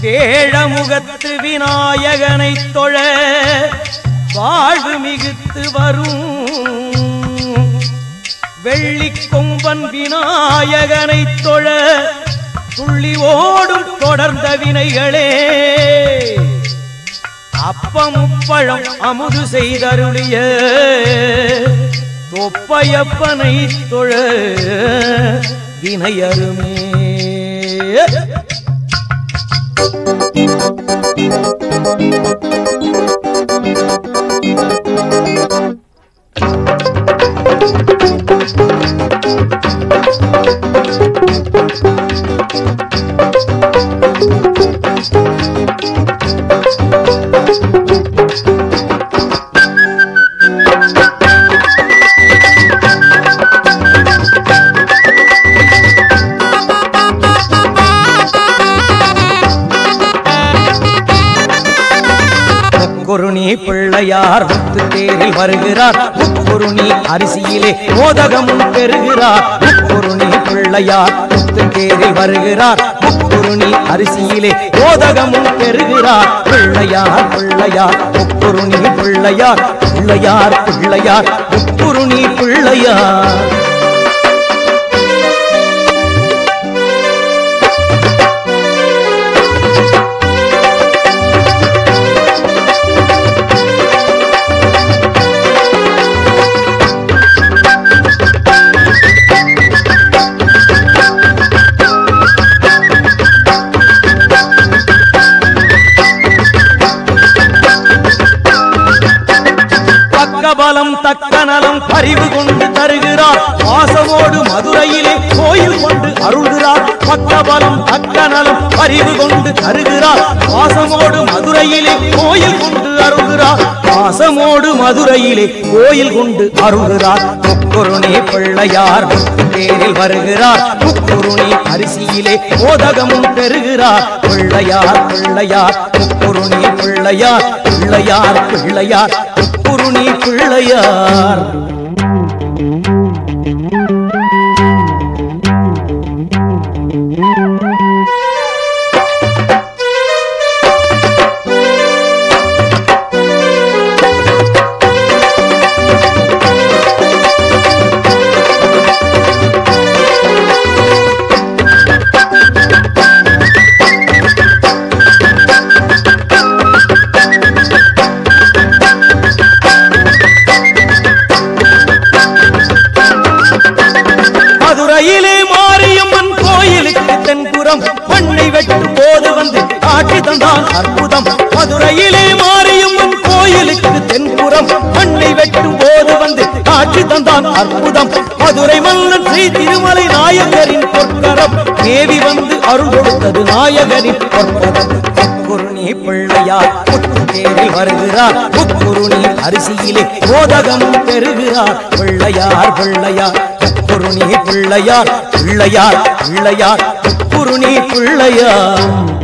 வேழமுகத்து விநாயகனை தொழ வாழ்வு மிகுத்து வரும் வெள்ளி கொம்பன் விநாயகனை தொழ துள்ளி ஓடும் தொடர்ந்த வினைகளே அப்பமுப்பழம் அமுது செய்தருளிய தொப்பையப்பனை தொழ வினையருமே முக்குருணி பிள்ளையார் முத்து தேரில் வருகிறார் முக்குருணி அரிசியிலே மோதகமும் பெறுகிறார் முக்குருணி பிள்ளையார் முத்து தேரில் வருகிறார் முக்குருணி அரிசியிலே மோதகமும் பெறுகிறார் பிள்ளையார் பிள்ளையார் முக்குருணி பிள்ளையார் பிள்ளையார் பிள்ளையார் முக்குருணி பிள்ளையார் பக்கபலம் தக்க நலம் பறிவு கொண்டு தருகிறார் பாசமோடு மதுரையிலே கோயில் கொண்டு அருள்கிறார் பக்கபலம் தக்க நலம் பறிவு கொண்டு தருகிறார் பாசமோடு மதுரையிலே கோயில் கொண்டு அருள்கிறார் பாசமோடு மதுரையிலே கோயில் கொண்டு அருள்கிறார் முக்குருணி பிள்ளையார் தேரில் வருகிறார் முக்குருணி அரிசியிலே மோதகமும் பெறுகிறார் பிள்ளையார் பிள்ளையார் முக்குருணி பிள்ளையார் பிள்ளையார் பிள்ளையார் முக்குருணி பிள்ளையார் மதுரையிலே மாரியம்மன் கோயிலுக்கு தென்புறம் மண்ணை வெட்டும் போது வந்து காட்சி தந்தான் அற்புதம் மதுரையிலே மாரியம்மன் கோயிலுக்கு தென்புறம் மண்ணை வெட்டும் போது வந்து காட்சி தந்தான் அற்புதம் மதுரை மன்னன் ஸ்ரீ திருமலை நாயகரின் பொற்கரம் தேவி வந்து அருள் கொடுத்தது நாயகரின் பொற்கரம் முக்குருணி பிள்ளையார் முத்து தேரில் வருகிறார் முக்குருணி அரிசியிலே மோதகமும் பெறுகிறார் பிள்ளையார் பிள்ளையார் முக்குருணி பிள்ளையார் பிள்ளையார் பிள்ளையார் முக்குருணி பிள்ளையார்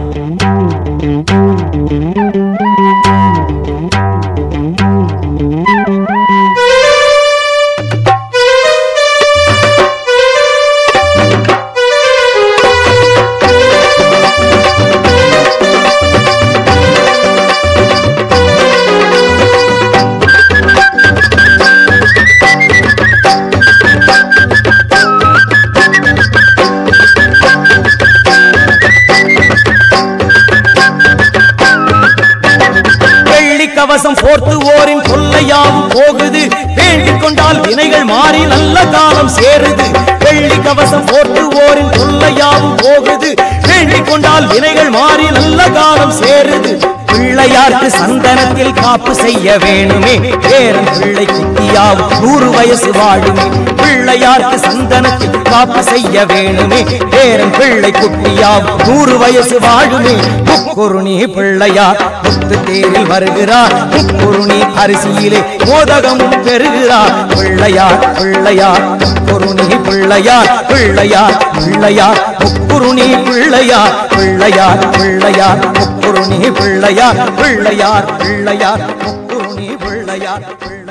வெள்ளி கவசம் போர்த்துவோரின் கொள்ளையாவும் போகுது வேண்டிக் கொண்டால் வினைகள் மாறி நல்ல காலம் சேருது வெள்ளி கவசம் போர்த்துவோரின் கொள்ளையாவும் போகுது வேண்டிக் கொண்டால் வினைகள் மாறி நல்ல காலம் சேருது பிள்ளையாருக்கு சந்தனத்தில் காப்பு செய்ய வேணுமே பேரன் பிள்ளை குட்டியாவும் நூறு வயசு வாழுமே பிள்ளையாருக்கு சந்தனத்தில் காப்பு செய்ய வேணுமே பேரன் பிள்ளை குட்டியாவும் நூறு வயசு வாழுமே முக்குருணி பிள்ளையார் முத்து தேரில் வருகிறார் முக்குருணி அரிசியிலே மோதகமும் பெறுகிறார் பிள்ளையார் பிள்ளையார் முக்குருணி பிள்ளையார் பிள்ளையார் பிள்ளையார் முக்குருணி பிள்ளையார் பிள்ளையார் பிள்ளையார் முக்குருணி பிள்ளையார் பிள்ளையார் பிள்ளையார் முக்குருணி பிள்ளையார் பிள்ளையார்